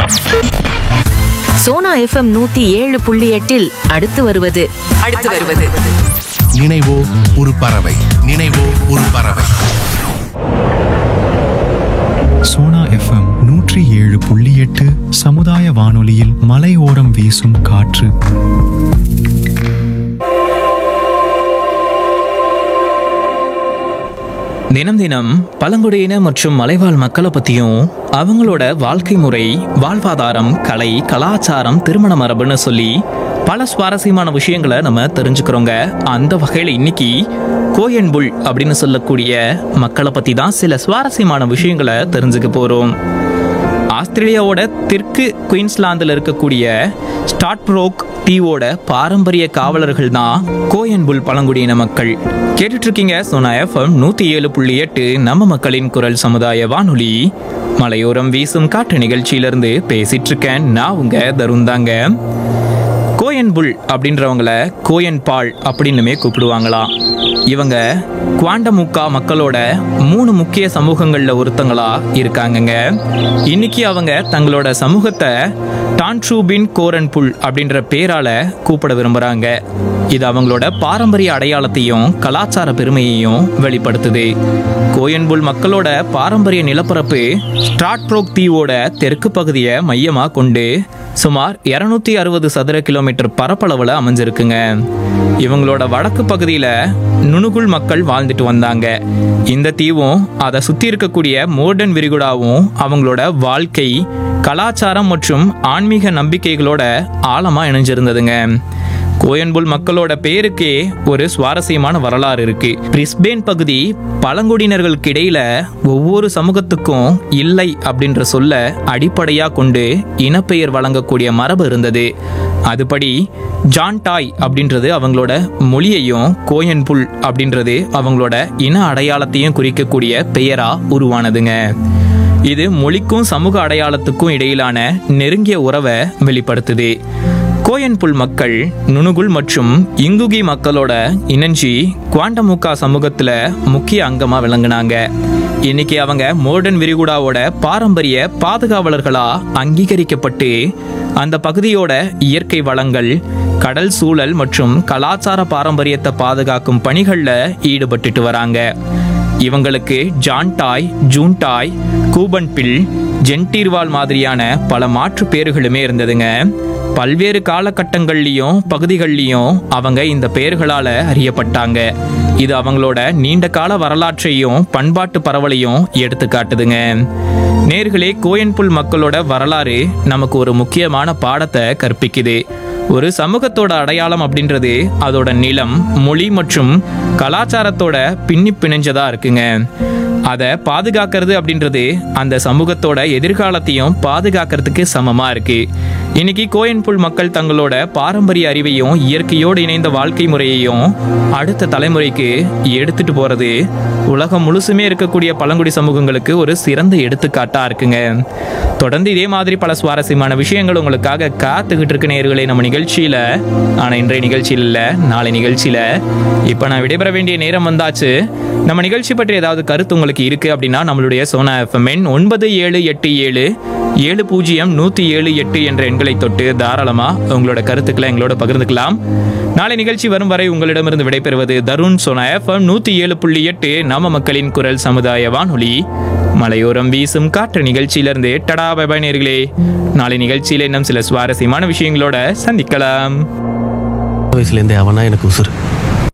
Sona FM நூத்தி ஏழு புள்ளி எட்டில் அடுத்து வருவது அடுத்து வருவது நினைவோ ஒரு பறவை நினைவோ ஒரு பறவை சோனா எஃப்எம் நூற்றி ஏழு புள்ளி எட்டு சமுதாய வானொலியில் மலையோரம் வீசும் காற்று தினம் தினம் பழங்குடியின மற்றும் மலைவாழ் மக்களை பற்றியும் அவங்களோட வாழ்க்கை முறை வாழ்வாதாரம் கலை கலாச்சாரம் திருமண மரபுன்னு சொல்லி பல சுவாரஸ்யமான விஷயங்களை நம்ம தெரிஞ்சுக்கிறோங்க அந்த வகையில் இன்னைக்கு கோயன்புல் அப்படின்னு சொல்லக்கூடிய மக்களை பற்றி தான் சில சுவாரஸ்யமான விஷயங்களை தெரிஞ்சுக்க போகிறோம் ஆஸ்திரேலியாவோட தெற்கு குயின்ஸ்லாந்தில் இருக்கக்கூடிய ஸ்டாட்ப்ரோக் தீவோட பாரம்பரிய காவலர்கள் தான் கோயன்புல் பழங்குடியின மக்கள் கேட்டுட்டு இருக்கீங்க சோனா எஃப்எம் நூத்தி ஏழு புள்ளி எட்டு நம்ம மக்களின் குரல் சமுதாய வானொலி மலையோரம் வீசும் காட்டு நிகழ்ச்சியிலிருந்து பேசிட்டு இருக்கேன் நான் உங்க தருண் தாங்க கோயன்புல் அப்படின்றவங்கள கோயன் பால் அப்படின்னுமே கூப்பிடுவாங்களாம் இவங்க குவாண்டமுக்கா மக்களோட மூணு முக்கிய சமூகங்கள்ல ஒருத்தங்களா இருக்காங்கங்க இன்னைக்கு அவங்க தங்களோட சமூகத்தை டான்ட்ரூபின் கோரன் புல் அப்படின்ற பேரால கூப்பிட விரும்புறாங்க இது அவங்களோட பாரம்பரிய அடையாளத்தையும் கலாச்சார பெருமையையும் வெளிப்படுத்துது கோயன்புல் மக்களோட பாரம்பரிய நிலப்பரப்பு ஸ்ட்ராட்ப்ரோக் தீவோட தெற்கு பகுதியை மையமாக கொண்டு சுமார் 260 அறுபது சதுர கிலோமீட்டர் பரப்பளவில் அமைஞ்சிருக்குங்க இவங்களோட வடக்கு பகுதியில் நுணுகுள் மக்கள் வாழ்ந்துட்டு வந்தாங்க இந்த தீவும் அதை சுற்றி இருக்கக்கூடிய மோர்டன் விரிகுடாவும் அவங்களோட வாழ்க்கை கலாச்சாரம் மற்றும் ஆன்மீக நம்பிக்கைகளோட ஆழமாக இணைஞ்சிருந்ததுங்க கோயன்புல் மக்களோட பேருக்கே ஒரு சுவாரஸ்யமான வரலாறு இருக்கு பிரிஸ்பேன் பகுதி பழங்குடியினர்களுக்கு இடையில ஒவ்வொரு சமூகத்துக்கும் இல்லை அப்படின்ற சொல்ல அடிப்படையா கொண்டு இனப்பெயர் வழங்கக்கூடிய மரபு இருந்தது அதுபடி ஜான் டாய் அப்படின்றது அவங்களோட மொழியையும் கோயன்புல் அப்படின்றது அவங்களோட இன அடையாளத்தையும் குறிக்கக்கூடிய பெயரா உருவானதுங்க இது மொழிக்கும் சமூக அடையாளத்துக்கும் இடையிலான நெருங்கிய உறவை வெளிப்படுத்துது கோயன்புல் மக்கள் நுணுகுல் மற்றும் இங்குகி மக்களோட இணைஞ்சி குவாண்டமுக்கா சமூகத்துல முக்கிய அங்கமா விளங்குனாங்க இன்னைக்கு அவங்க மோர்டன் விரிகுடாவோட பாரம்பரிய பாதுகாவலர்களா அங்கீகரிக்கப்பட்டு அந்த பகுதியோட இயற்கை வளங்கள் கடல் சூழல் மற்றும் கலாச்சார பாரம்பரியத்தை பாதுகாக்கும் பணிகள்ல ஈடுபட்டுட்டு வராங்க இவங்களுக்கு ஜான் டாய் ஜூன் டாய் கூபன் பில் ஜென்டீர்வால் மாதிரியான பல மாற்று பேர்களுமே இருந்ததுங்க பல்வேறு காலகட்டங்கள்லையும் பகுதிகள்லையும் அவங்க இந்த பெயர்களால அறியப்பட்டாங்க இது அவங்களோட நீண்ட கால வரலாற்றையும் பண்பாட்டு பரவலையும் எடுத்து காட்டுதுங்க நேர்களே கோயன்புல் மக்களோட வரலாறு நமக்கு ஒரு முக்கியமான பாடத்தை கற்பிக்குது ஒரு சமூகத்தோட அடையாளம் அப்படின்றது அதோட நிலம் மொழி மற்றும் கலாச்சாரத்தோட பின்னி பிணைஞ்சதா இருக்குங்க அதை பாதுகாக்கிறது அப்படின்றது அந்த சமூகத்தோட எதிர்காலத்தையும் பாதுகாக்கிறதுக்கு சமமா இருக்கு இன்னைக்கு கோயன்புல் மக்கள் தங்களோட பாரம்பரிய அறிவையும் இயற்கையோடு இணைந்த வாழ்க்கை முறையையும் அடுத்த தலைமுறைக்கு எடுத்துட்டு போறது உலகம் முழுசுமே இருக்கக்கூடிய பழங்குடி சமூகங்களுக்கு ஒரு சிறந்த எடுத்துக்காட்டா இருக்குங்க தொடர்ந்து இதே மாதிரி பல சுவாரஸ்யமான விஷயங்கள் உங்களுக்காக காத்துக்கிட்டு இருக்க நேயர்களே நம்ம நிகழ்ச்சியில ஆனா இன்றைய நிகழ்ச்சியில் இல்ல நாளை நிகழ்ச்சியில இப்ப நான் விடைபெற வேண்டிய நேரம் வந்தாச்சு நம்ம நிகழ்ச்சி பற்றி ஏதாவது கருத்து உங்களுக்கு இருக்கு அப்படின்னா நம்மளுடைய சோனா எஃப்எம் எண் ஒன்பது ஏழு எட்டு ஏழு ஏழு பூஜ்ஜியம் நூற்றி ஏழு எட்டு என்ற எண்களை தொட்டு தாராளமாக உங்களோட கருத்துக்களை எங்களோட பகிர்ந்துக்கலாம் நாளை நிகழ்ச்சி வரும் வரை உங்களிடமிருந்து விடைபெறுவது தருண் சோனா எஃப்எம் நூற்றி ஏழு புள்ளி எட்டு நம்ம மக்களின் குரல் சமுதாய வானொலி மலையோரம் வீசும் காற்று நிகழ்ச்சியிலிருந்து டடா பபாய் நேர்களே நாளை நிகழ்ச்சியில் இன்னும் சில சுவாரஸ்யமான விஷயங்களோட சந்திக்கலாம் வயசுலேருந்தே அவனா எனக்கு உசுறு